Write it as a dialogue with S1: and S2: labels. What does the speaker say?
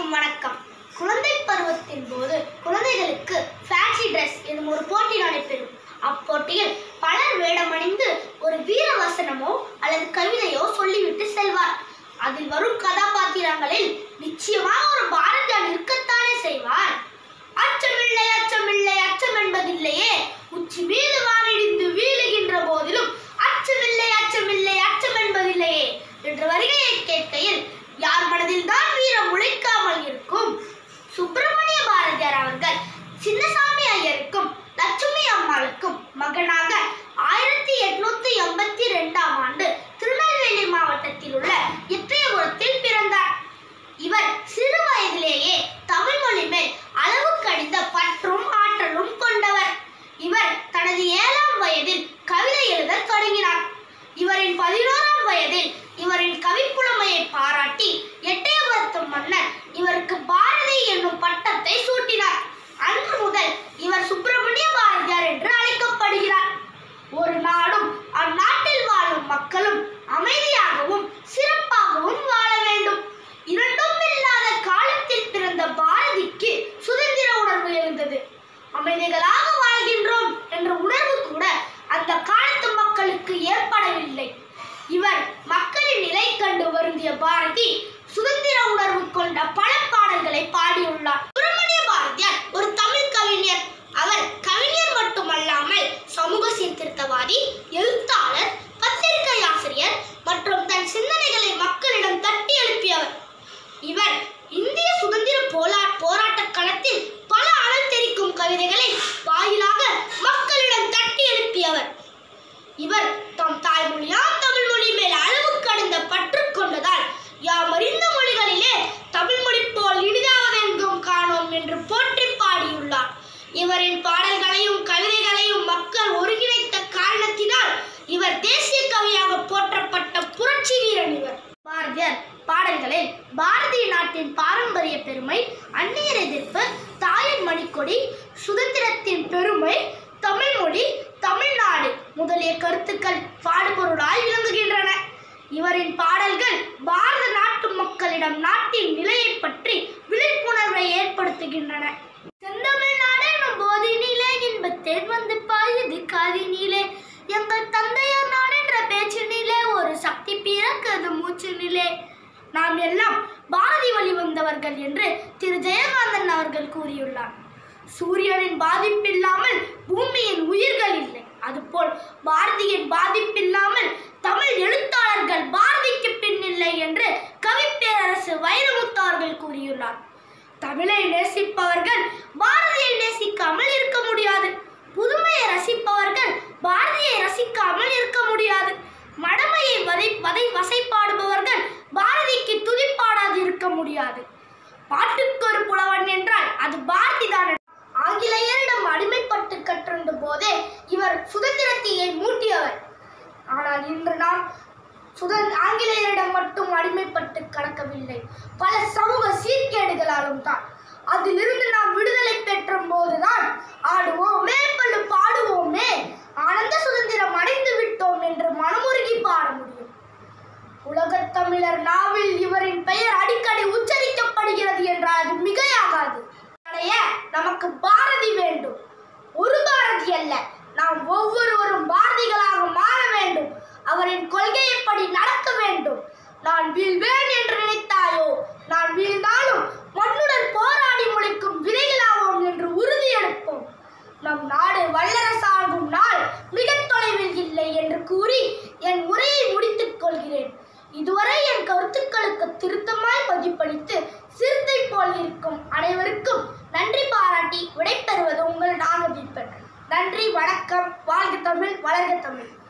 S1: அனைவருக்கும் வணக்கம் குழந்தை பருவத்தின் போது குழந்தைகளுக்கு ஃபேன்சி ட்ரெஸ் எனும் ஒரு போட்டி நடைபெறும் அப்போட்டியில் பலர் வேடமணிந்து ஒரு வீர வசனமோ அல்லது கவிதையோ சொல்லிவிட்டு செல்வார் அதில் வரும் கதாபாத்திரங்களில் நிச்சயமாக ஒரு பாரதியார் இருக்கத்தானே செய்வார் அச்சமில்லை அச்சமில்லை அச்சம் என்பதில்லையே உச்சி மீது வானிடிந்து வீழுகின்ற போதிலும் அச்சமில்லை அச்சமில்லை அச்சம் என்பதில்லையே என்ற வரிகையை கேட்கையில் யார் மனதில் தான் வீரம் உழைக்காமல் இருக்கும் சுப்பிரமணிய பாரதியார் அவர்கள் சின்னசாமி ஐயருக்கும் லட்சுமி அம்மாளுக்கும் மகனாக ஆயிரத்தி எட்நூத்தி எண்பத்தி ரெண்டாம் ஆண்டு திருநெல்வேலி மாவட்டத்தில் உள்ள எட்டயபுரத்தில் பிறந்தார் இவர் சிறு வயதிலேயே தமிழ் மொழி மேல் அளவு கடிந்த பற்றும் ஆற்றலும் கொண்டவர் இவர் தனது ஏழாம் வயதில் கவிதை எழுதத் தொடங்கினார் இவரின் பதினோராம் வயதில் இவரின் கவிப்புலமையை பாராட்டி எட்டயபுரத்து மன்னர் இவருக்கு பாரதி என்னும் பட்டத்தை சூட்டினார் அன்று முதல் இவர் சுப்பிரமணிய பாரதியார் என்று அழைக்கப்படுகிறார் ஒரு நாடும் அந்நாட்டில் வாழும் மக்களும் அமைதியாகவும் சிறப்பாகவும் வாழ வேண்டும் இரண்டும் இல்லாத காலத்தில் பிறந்த பாரதிக்கு சுதந்திர உணர்வு எழுந்தது அமைதிகளாக வாழ்கின்றோம் என்ற உணர்வு கூட அந்த காலத்து மக்களுக்கு ஏற்படவில்லை இவர் மக்களின் நிலை கண்டு வருந்திய பாரதி சுதந்திர உணர்வு கொண்ட பல பாடல்களை பாடியுள்ளார் சுப்பிரமணிய பாரதியார் ஒரு தமிழ் கவிஞர் அவர் கவிஞர் மட்டுமல்லாமல் சமூக சீர்திருத்தவாதி எழுத்தாளர் பத்திரிகை ஆசிரியர் மற்றும் தன் சிந்தனைகளை மக்களிடம் தட்டி எழுப்பியவர் இவர் இந்திய சுதந்திர போரா போராட்ட களத்தில் பல அனல் தெரிக்கும் கவிதைகளை வாயிலாக மக்களிடம் தட்டி எழுப்பியவர் இவர் தம் தாய்மொழியாம் தமிழ் மொழி மேல் அளவு கடந்த பற்று கொண்டதால் யாம் அறிந்த மொழிகளிலே தமிழ் மொழி போல் இனிதாவதெங்கும் காணோம் என்று போற்றி பாடியுள்ளார் இவரின் பாடல்களையும் கவிதைகளையும் மக்கள் ஒருங்கிணைத்த காரணத்தினால் இவர் தேசிய கவியாக போற்றப்பட்ட புரட்சி வீரன் இவர் பாரதியார் பாடல்களில் பாரதிய நாட்டின் பாரம்பரிய பெருமை அந்நியர் எதிர்ப்பு தாயின் மணிக்கொடி சுதந்திரத்தின் பெருமை தமிழ் மொழி தமிழ்நாடு முதலிய கருத்துக்கள் பாடுபொருளாய் விளங்குகின்றன இவரின் பாடல்கள் பாரத நாட்டு மக்களிடம் நாட்டின் நிலையை பற்றி விழிப்புணர்வை ஏற்படுத்துகின்றன செந்தமிழ்நாடு எனும் போதினிலே இன்பத்தேன் வந்து பாயுது காதினிலே எங்கள் தந்தையார் நான் என்ற பேச்சினிலே ஒரு சக்தி பிறக்குது மூச்சினிலே நாம் எல்லாம் பாரதி வழி வந்தவர்கள் என்று திரு ஜெயகாந்தன் அவர்கள் கூறியுள்ளார் சூரியனின் பாதிப்பில்லாமல் பூமியின் உயிர்கள் இல்லை அதுபோல் பாரதியின் பாதிப்பில்லாமல் தமிழ் எழுத்தாளர்கள் பாரதிக்கு பின் இல்லை என்று கவிப்பேரரசு வைரமுத்து அவர்கள் கூறியுள்ளார் தமிழை நேசிப்பவர்கள் பாரதியை நேசிக்காமல் இருக்க முடியாது புதுமையை ரசிப்பவர்கள் பாரதியை ரசிக்காமல் இருக்க முடியாது மடமையை வதை வதை வசைப்பாடுபவர்கள் பாரதிக்கு துதிப்பாடாது இருக்க முடியாது பாட்டுக்கொரு புலவன் என்றால் அது பாரதிதான் ஆங்கிலேயரிடம் அடிமைப்பட்டு கற்றிருந்த போதே இவர் சுதந்திரத்தையை மூட்டியவர் ஆனால் இன்று நாம் சுதன் ஆங்கிலேயரிடம் மட்டும் அடிமைப்பட்டு கடக்கவில்லை பல சமூக சீர்கேடுகளாலும் தான் அதிலிருந்து நாம் விடுதலை பெற்ற போதுதான் ஆடுவோமே பல்லு பாடுவோமே ஆனந்த சுதந்திரம் அடைந்து விட்டோம் என்று மனமுருகி பாட முடியும் உலகத் தமிழர் நாவில் இவரின் பெயர் அடிக்கடி உச்சரிக்கப்படுகிறது என்றால் அது மிகையாகாது அடைய நமக்கு பாரதி வேண்டும் ஒரு பாரதி அல்ல நாம் ஒவ்வொருவரும் பாரதிகளாக மாற வேண்டும் அவரின் கொள்கையைப்படி நடக்க வேண்டும் நான் வீழ்வேன் என்று நினைத்தாயோ நான் வீழ்ந்தாலும் மண்ணுடன் போராடி முளைக்கும் விதைகளாவோம் என்று உறுதி எடுப்போம் நம் நாடு வல்லரசாகும் நாள் மிக தொலைவில் இல்லை என்று கூறி என் உரையை முடித்துக் கொள்கிறேன் இதுவரை என் கருத்துக்களுக்கு திருத்தமாய் மதிப்பளித்து சிறுத்தை போல் இருக்கும் அனைவருக்கும் நன்றி பாராட்டி விடைபெறுவது உங்கள் நாகதீபன் நன்றி வணக்கம் வாழ்க தமிழ் வளர்க தமிழ்